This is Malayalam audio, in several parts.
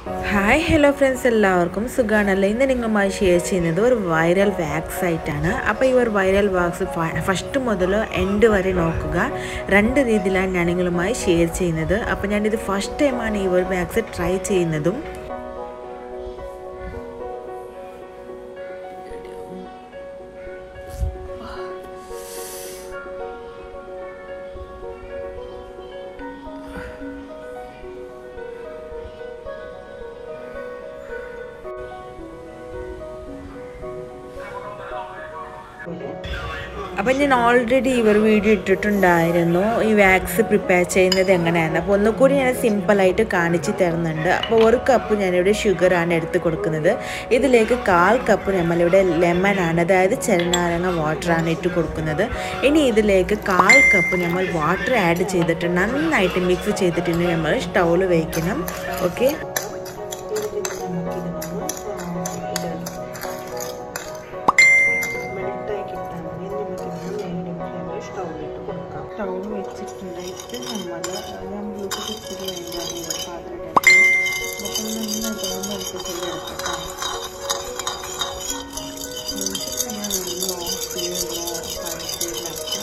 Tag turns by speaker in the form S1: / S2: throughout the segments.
S1: ഹായ് ഹലോ ഫ്രണ്ട്സ് എല്ലാവർക്കും സുഖാണല്ലോ ഇന്ന് നിങ്ങളുമായി ഷെയർ ചെയ്യുന്നത് ഒരു വൈറൽ വാക്സ് ആയിട്ടാണ് അപ്പോൾ ഈ ഒരു വൈറൽ വാക്സ് ഫസ്റ്റ് മുതൽ എൻഡ് വരെ നോക്കുക രണ്ട് രീതിയിലാണ് ഞാൻ നിങ്ങളുമായി ഷെയർ ചെയ്യുന്നത് അപ്പോൾ ഞാനിത് ഫസ്റ്റ് ടൈമാണ് ഈ ഒരു വാക്സ് ട്രൈ ചെയ്യുന്നതും അപ്പം ഞാൻ ഓൾറെഡി ഇവർ വീഡിയോ ഇട്ടിട്ടുണ്ടായിരുന്നു ഈ വാക്സ് പ്രിപ്പയർ ചെയ്യുന്നത് എങ്ങനെയാണ് അപ്പോൾ ഒന്നുകൂടി ഞാൻ സിമ്പിളായിട്ട് കാണിച്ചു തരുന്നുണ്ട് അപ്പോൾ ഒരു കപ്പ് ഞാനിവിടെ ഷുഗറാണ് എടുത്ത് കൊടുക്കുന്നത് ഇതിലേക്ക് കാൽ കപ്പ് നമ്മളിവിടെ ലെമൺ ആണ് അതായത് ചെറുനാരങ്ങ വാട്ടറാണ് ഇട്ട് കൊടുക്കുന്നത് ഇനി ഇതിലേക്ക് കാൽ കപ്പ് നമ്മൾ വാട്ടർ ആഡ് ചെയ്തിട്ട് നന്നായിട്ട് മിക്സ് ചെയ്തിട്ട് നമ്മൾ സ്റ്റൗവിൽ വയ്ക്കണം ഓക്കെ സ്റ്റൗ വെച്ചിട്ടുണ്ടായിട്ട് നമ്മൾ ഞാൻ ബ്ലൂടൂത്ത് ഇച്ചിരി വേണ്ട പാത്രത്തിൽ അപ്പോൾ നന്നായിട്ട് മെൽറ്റ് ചെയ്തെടുക്കാം ഞാൻ ഒന്ന് ഓഫ് ചെയ്യുന്ന പാത്രത്തിലാക്കാം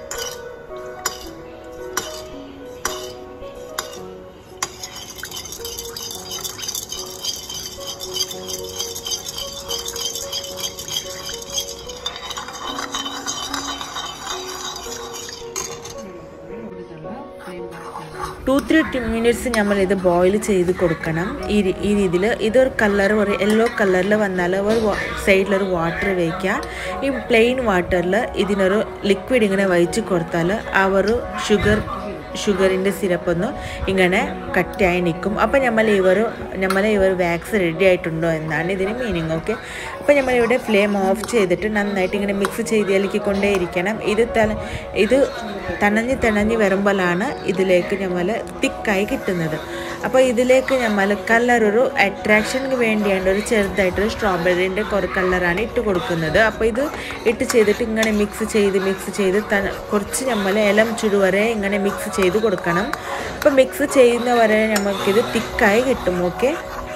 S1: ടു ത്രീ മിനിറ്റ്സ് നമ്മൾ ഇത് ബോയിൽ ചെയ്ത് കൊടുക്കണം ഈ ഈ രീതിയിൽ ഇതൊരു കളർ ഒരു യെല്ലോ കളറിൽ വന്നാൽ ഒരു സൈഡിലൊരു വാട്ടർ വയ്ക്കുക ഈ പ്ലെയിൻ വാട്ടറിൽ ഇതിനൊരു ലിക്വിഡ് ഇങ്ങനെ വഹിച്ച് കൊടുത്താൽ ആ ഒരു ഷുഗർ ഷുഗറിൻ്റെ സിറപ്പൊന്ന് ഇങ്ങനെ കട്ടിയായി നിൽക്കും അപ്പോൾ നമ്മൾ ഇവർ നമ്മൾ ഇവർ വാക്സ് റെഡി ആയിട്ടുണ്ടോ എന്നാണ് ഇതിന് മീനിങ് ഓക്കെ അപ്പോൾ നമ്മളിവിടെ ഫ്ലെയിം ഓഫ് ചെയ്തിട്ട് നന്നായിട്ട് ഇങ്ങനെ മിക്സ് ചെയ്ത് ഇളക്കിക്കൊണ്ടേ ഇരിക്കണം ഇത് തല ഇത് തണഞ്ഞ് തണഞ്ഞ് വരുമ്പോഴാണ് ഇതിലേക്ക് നമ്മൾ തിക്കായി കിട്ടുന്നത് അപ്പോൾ ഇതിലേക്ക് നമ്മൾ കളർ ഒരു അട്രാക്ഷന് വേണ്ടിയാണ് ഒരു ചെറുതായിട്ടൊരു സ്ട്രോബെറിൻ്റെ കുറേ കളറാണ് ഇട്ട് കൊടുക്കുന്നത് അപ്പോൾ ഇത് ഇട്ട് ചെയ്തിട്ട് ഇങ്ങനെ മിക്സ് ചെയ്ത് മിക്സ് ചെയ്ത് ത കുറച്ച് നമ്മൾ ഇലം ചുടുവരെ ഇങ്ങനെ മിക്സ് ചെയ്ത് കൊടുക്കണം അപ്പോൾ മിക്സ് ചെയ്യുന്ന വരെ നമുക്കിത് തിക്കായി കിട്ടും ഓക്കെ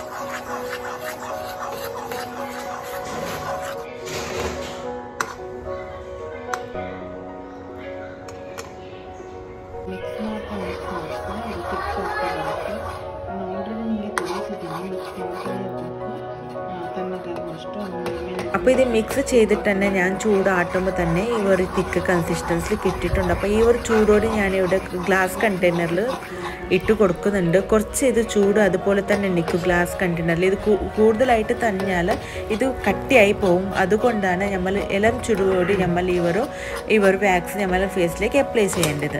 S1: ಮಿಕ್ಸ್ ಮಾಡ್ಕೊಂಡು ಮಿಕ್ಸ್ ಮಾಡ್ಕೊಂಡು ಇದು ತಿಕ್ಸ್ ಹೋಗ್ತಾರೆ ಆಲ್ರೆಡಿ ನಿಮಗೆ ತಿಳಿಸಿದ್ದೀನಿ ಮಿಕ್ಸ್ ಮಾಡ್ತಾನೆ ಇರಬೇಕು തന്നതಷ್ಟು അപ്പോൾ ഇത് മിക്സ് ചെയ്തിട്ട് തന്നെ ഞാൻ ചൂടാട്ടുമ്പോൾ തന്നെ ഈ ഒരു തിക്ക് കൺസിസ്റ്റൻസി കിട്ടിയിട്ടുണ്ട് അപ്പോൾ ഈ ഒരു ചൂടോടെ ഞാനിവിടെ ഗ്ലാസ് കണ്ടെയ്നറിൽ ഇട്ട് കൊടുക്കുന്നുണ്ട് കുറച്ച് ഇത് ചൂട് അതുപോലെ തന്നെ നിൽക്കും ഗ്ലാസ് കണ്ടെയ്നറിൽ ഇത് കൂടുതലായിട്ട് തന്നെയാൽ ഇത് കട്ടിയായി പോകും അതുകൊണ്ടാണ് നമ്മൾ ഇളം ചൂടോടെ നമ്മൾ ഈ ഒരു ഈ ഒരു വാക്സിൻ നമ്മൾ ഫേസിലേക്ക് അപ്ലൈ ചെയ്യേണ്ടത്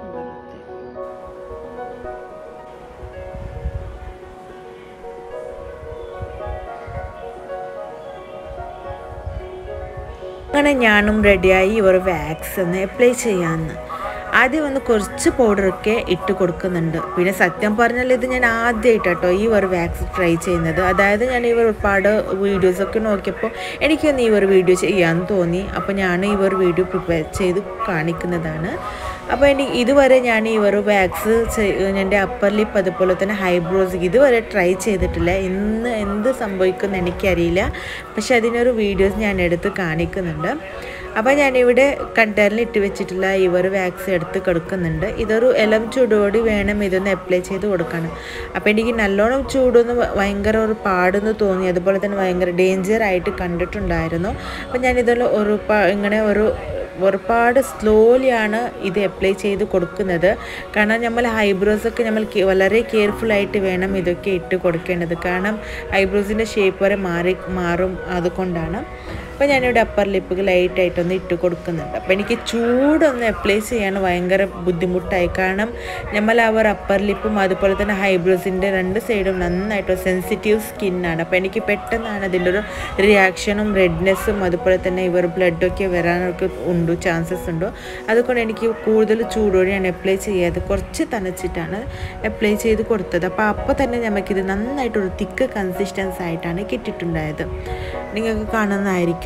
S1: അങ്ങനെ ഞാനും റെഡിയായി ഒരു വാക്സ് ഒന്ന് അപ്ലൈ ചെയ്യാമെന്ന് ആദ്യം ഒന്ന് കുറച്ച് പൗഡറൊക്കെ ഇട്ട് കൊടുക്കുന്നുണ്ട് പിന്നെ സത്യം പറഞ്ഞാൽ ഇത് ഞാൻ ആദ്യമായിട്ടോ ഈ ഒരു വാക്സ് ട്രൈ ചെയ്യുന്നത് അതായത് ഞാൻ ഈ ഒരുപാട് വീഡിയോസൊക്കെ നോക്കിയപ്പോൾ എനിക്കൊന്ന് ഈ ഒരു വീഡിയോ ചെയ്യാമെന്ന് തോന്നി അപ്പോൾ ഞാൻ ഈ ഒരു വീഡിയോ പ്രിപ്പയർ ചെയ്ത് കാണിക്കുന്നതാണ് അപ്പോൾ എനിക്ക് ഇതുവരെ ഞാൻ ഈ ഒരു വാക്സ് എൻ്റെ അപ്പർ ലിപ്പ് അതുപോലെ തന്നെ ഹൈബ്രോസ് ഇതുവരെ ട്രൈ ചെയ്തിട്ടില്ല ഇന്ന് എന്ത് സംഭവിക്കുമെന്ന് എനിക്കറിയില്ല പക്ഷെ അതിനൊരു വീഡിയോസ് ഞാൻ എടുത്ത് കാണിക്കുന്നുണ്ട് അപ്പോൾ ഞാനിവിടെ കണ്ടെയ്നറിൽ ഇട്ട് വെച്ചിട്ടുള്ള ഈ ഒരു വാക്സ് എടുത്ത് കൊടുക്കുന്നുണ്ട് ഇതൊരു ഇളം ചൂടോടി വേണം ഇതൊന്ന് അപ്ലൈ ചെയ്ത് കൊടുക്കണം അപ്പോൾ എനിക്ക് നല്ലോണം ചൂടൊന്ന് ഭയങ്കര ഒരു പാടെന്ന് തോന്നി അതുപോലെ തന്നെ ഭയങ്കര ഡേഞ്ചർ ആയിട്ട് കണ്ടിട്ടുണ്ടായിരുന്നു അപ്പോൾ ഞാനിതിൽ ഒരു ഇങ്ങനെ ഒരു ഒരുപാട് സ്ലോലിയാണ് ഇത് അപ്ലൈ ചെയ്ത് കൊടുക്കുന്നത് കാരണം നമ്മൾ ഐബ്രോസൊക്കെ നമ്മൾ വളരെ കെയർഫുള്ളായിട്ട് വേണം ഇതൊക്കെ ഇട്ട് കൊടുക്കേണ്ടത് കാരണം ഐബ്രോസിൻ്റെ ഷേപ്പ് വരെ മാറി മാറും അതുകൊണ്ടാണ് അപ്പോൾ ഞാനിവിടെ അപ്പർ ലിപ്പ് ലൈറ്റായിട്ടൊന്ന് ഇട്ട് കൊടുക്കുന്നുണ്ട് അപ്പോൾ എനിക്ക് ചൂടൊന്ന് അപ്ലൈ ചെയ്യാൻ ഭയങ്കര ബുദ്ധിമുട്ടായി കാരണം നമ്മൾ അവർ അപ്പർ ലിപ്പും അതുപോലെ തന്നെ ഹൈബ്രോസിൻ്റെ രണ്ട് സൈഡും നന്നായിട്ട് സെൻസിറ്റീവ് സ്കിന്നാണ് അപ്പോൾ എനിക്ക് പെട്ടെന്നാണ് അതിൻ്റെ ഒരു റിയാക്ഷനും റെഡ്നെസ്സും അതുപോലെ തന്നെ ഇവർ ബ്ലഡൊക്കെ വരാനൊക്കെ ഉണ്ട് ചാൻസസ് ഉണ്ടോ അതുകൊണ്ട് എനിക്ക് കൂടുതൽ ചൂടോടെ ഞാൻ അപ്ലൈ ചെയ്യാതെ കുറച്ച് തണച്ചിട്ടാണ് അപ്ലൈ ചെയ്ത് കൊടുത്തത് അപ്പോൾ അപ്പോൾ തന്നെ നമുക്കിത് നന്നായിട്ടൊരു തിക്ക് കൺസിസ്റ്റൻസ് ആയിട്ടാണ് കിട്ടിയിട്ടുണ്ടായത് നിങ്ങൾക്ക് കാണുന്നതായിരിക്കും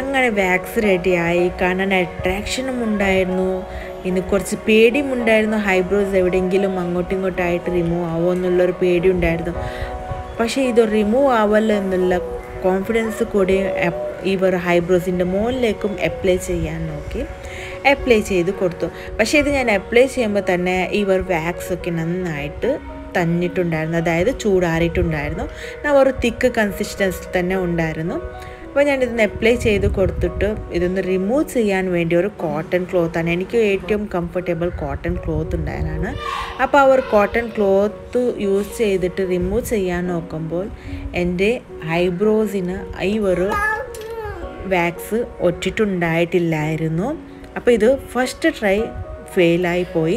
S1: അങ്ങനെ വാക്സ് റെഡിയായി കാണാൻ അട്രാക്ഷനും ഉണ്ടായിരുന്നു ഇനി കുറച്ച് പേടിയും ഉണ്ടായിരുന്നു ഹൈബ്രോസ് എവിടെയെങ്കിലും അങ്ങോട്ടും ഇങ്ങോട്ടായിട്ട് റിമൂവ് ആവുമോ എന്നുള്ളൊരു പേടി ഉണ്ടായിരുന്നു പക്ഷേ ഇത് റിമൂവ് ആവല്ലോ എന്നുള്ള കോൺഫിഡൻസ് കൂടി അപ്പ് ഇവർ ഹൈബ്രോസിൻ്റെ മുകളിലേക്കും അപ്ലൈ ചെയ്യാൻ നോക്കി അപ്ലൈ ചെയ്ത് കൊടുത്തു പക്ഷേ ഇത് ഞാൻ അപ്ലൈ ചെയ്യുമ്പോൾ തന്നെ ഇവർ വാക്സ് ഒക്കെ നന്നായിട്ട് തന്നിട്ടുണ്ടായിരുന്നു അതായത് ചൂടാറിയിട്ടുണ്ടായിരുന്നു ഞാൻ ഒരു തിക്ക് കൺസിസ്റ്റൻസി തന്നെ ഉണ്ടായിരുന്നു അപ്പോൾ ഞാൻ ഇതിന് അപ്ലൈ ചെയ്ത് കൊടുത്തിട്ട് ഇതൊന്ന് റിമൂവ് ചെയ്യാൻ വേണ്ടി ഒരു കോട്ടൺ ക്ലോത്താണ് എനിക്ക് ഏറ്റവും കംഫർട്ടബിൾ കോട്ടൺ ക്ലോത്ത് ഉണ്ടായതാണ് അപ്പോൾ ആ ഒരു കോട്ടൺ ക്ലോത്ത് യൂസ് ചെയ്തിട്ട് റിമൂവ് ചെയ്യാൻ നോക്കുമ്പോൾ എൻ്റെ ഐബ്രോസിന് ഈ ഒരു വാക്സ് ഒറ്റിട്ടുണ്ടായിട്ടില്ലായിരുന്നു അപ്പോൾ ഇത് ഫസ്റ്റ് ട്രൈ ഫെയിലായി പോയി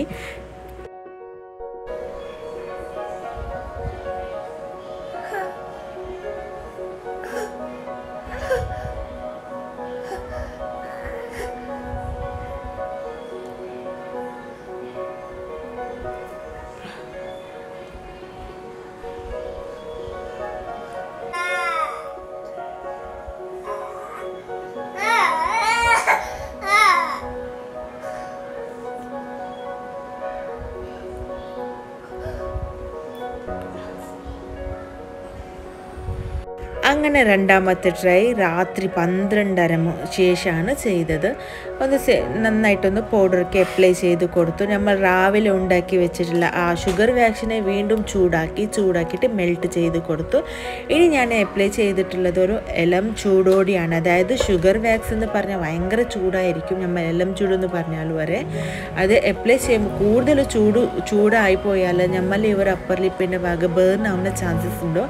S1: അങ്ങനെ രണ്ടാമത്തെ ട്രൈ രാത്രി പന്ത്രണ്ടര മു- ശേഷമാണ് ചെയ്തത് ഒന്ന് സെ- നന്നായിട്ടൊന്ന് പൗഡറൊക്കെ അപ്ലൈ ചെയ്ത് കൊടുത്തു നമ്മൾ രാവിലെ ഉണ്ടാക്കി വെച്ചിട്ടുള്ള ആ ഷുഗർ വാക്സിനെ വീണ്ടും ചൂടാക്കി ചൂടാക്കിയിട്ട് മെൽറ്റ് ചെയ്ത് കൊടുത്തു ഇനി ഞാൻ അപ്ലൈ ചെയ്തിട്ടുള്ളത് ഒരു എലം ചൂടോടെയാണ് അതായത് ഷുഗർ വാക്സ് എന്ന് പറഞ്ഞാൽ ഭയങ്കര ചൂടായിരിക്കും നമ്മൾ എലം ചൂടെന്ന് പറഞ്ഞാൽ വരെ അത് അപ്ലൈ ചെയ്യുമ്പോൾ കൂടുതൽ ചൂട് ചൂടായി പോയാൽ നമ്മൾ ഇവർ അപ്പർ ലിപ്പിൻ്റെ ഭാഗം ബേൺ ആവുന്ന ചാൻസസ് ഉണ്ടോ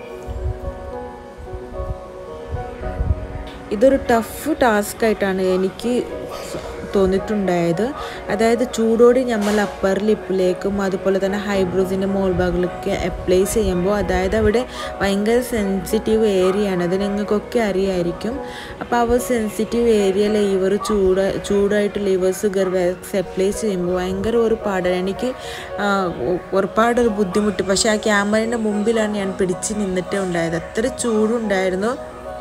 S1: ഇതൊരു ടഫ് ടാസ്ക് ആയിട്ടാണ് എനിക്ക് തോന്നിയിട്ടുണ്ടായത് അതായത് ചൂടോടെ നമ്മൾ അപ്പർ ലിപ്പിലേക്കും അതുപോലെ തന്നെ ഹൈബ്രോസിൻ്റെ മോൾ ഭാഗങ്ങളിലൊക്കെ അപ്ലൈ ചെയ്യുമ്പോൾ അതായത് അവിടെ ഭയങ്കര സെൻസിറ്റീവ് ഏരിയ ആണ് അത് നിങ്ങൾക്കൊക്കെ അറിയായിരിക്കും അപ്പോൾ ആ ഒരു സെൻസിറ്റീവ് ഏരിയയിൽ ഇവർ ചൂട് ചൂടായിട്ടുള്ള ഇവർ ഷുഗർ വാക്സ് അപ്ലൈ ചെയ്യുമ്പോൾ ഭയങ്കര ഒരു പാടാണ് എനിക്ക് ആ, ഒരുപാട് ഒരു ബുദ്ധിമുട്ട് പക്ഷേ ആ ക്യാമറേൻ്റെ മുമ്പിലാണ് ഞാൻ പിടിച്ച് നിന്നിട്ടേ ഉണ്ടായത് അത്ര ചൂടുണ്ടായിരുന്നു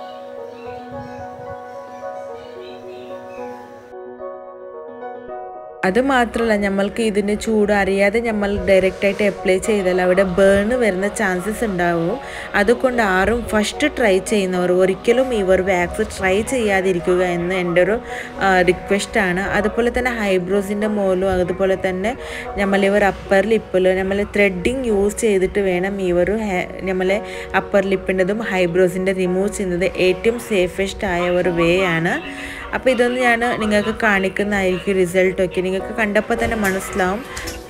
S1: അത് മാത്രമല്ല നമ്മൾക്ക് ഇതിന് ചൂട് അറിയാതെ നമ്മൾ ഡയറക്റ്റായിട്ട് അപ്ലൈ ചെയ്താൽ അവിടെ ബേൺ വരുന്ന ചാൻസസ് ഉണ്ടാവും അതുകൊണ്ട് ആരും ഫസ്റ്റ് ട്രൈ ചെയ്യുന്നവർ ഒരിക്കലും ഇവർ വാക്സ് ട്രൈ ചെയ്യാതിരിക്കുക എന്ന് എൻ്റെ ഒരു റിക്വസ്റ്റാണ് അതുപോലെ തന്നെ ഹൈബ്രോസിൻ്റെ മോലും അതുപോലെ തന്നെ നമ്മളിവർ അപ്പർ ലിപ്പിൽ നമ്മൾ ത്രെഡിങ് യൂസ് ചെയ്തിട്ട് വേണം ഇവർ നമ്മളെ അപ്പർ ലിപ്പിൻ്റെതും ഹൈബ്രോസിൻ്റെ റിമൂവ് ചെയ്യുന്നത് ഏറ്റവും സേഫസ്റ്റ് ആയ ഒരു വേ ആണ് അപ്പോൾ ഇതൊന്ന് ഞാൻ നിങ്ങൾക്ക് കാണിക്കുന്നതായിരിക്കും റിസൾട്ടൊക്കെ നിങ്ങൾക്ക് കണ്ടപ്പോൾ തന്നെ മനസ്സിലാവും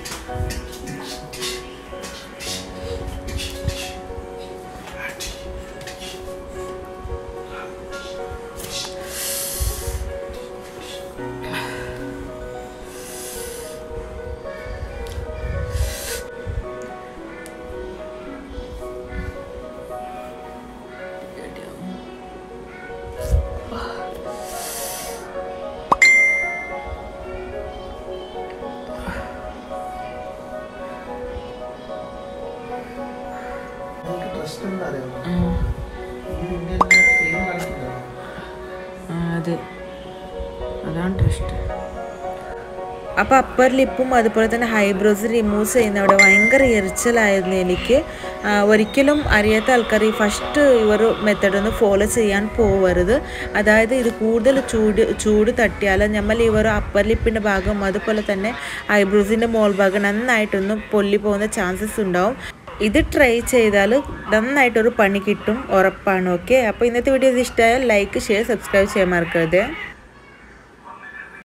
S2: എനിക്ക് ട്രസ്റ്റ് എന്താ അറിയാമോ ഈ നിന്റെ സെയിം കളിക്കില്ല
S1: അതെ അതാണ് ട്രസ്റ്റ് അപ്പോൾ അപ്പർ ലിപ്പും അതുപോലെ തന്നെ ഹൈബ്രോസ് റിമൂവ് ചെയ്യുന്നവിടെ ഭയങ്കര എരിച്ചലായിരുന്നു എനിക്ക് ആ, ഒരിക്കലും അറിയാത്ത ആൾക്കാർ ഈ ഫസ്റ്റ് ഇവർ മെത്തഡ് ഒന്ന് ഫോളോ ചെയ്യാൻ പോവരുത് അതായത് ഇത് കൂടുതൽ ചൂട് ചൂട് തട്ടിയാൽ നമ്മൾ ഇവർ അപ്പർ ലിപ്പിൻ്റെ ഭാഗം അതുപോലെ തന്നെ ഹൈബ്രോസിൻ്റെ മോൾ ഭാഗം നന്നായിട്ടൊന്ന് പൊല്ലി പോകുന്ന ചാൻസസ് ഉണ്ടാവും ഇത് ട്രൈ ചെയ്താൽ നന്നായിട്ടൊരു പണി കിട്ടും ഉറപ്പാണ് ഓക്കെ അപ്പോൾ ഇന്നത്തെ വീഡിയോസ് ഇഷ്ടമായാൽ ലൈക്ക് ഷെയർ സബ്സ്ക്രൈബ് ചെയ്യാൻ മറക്കരുത്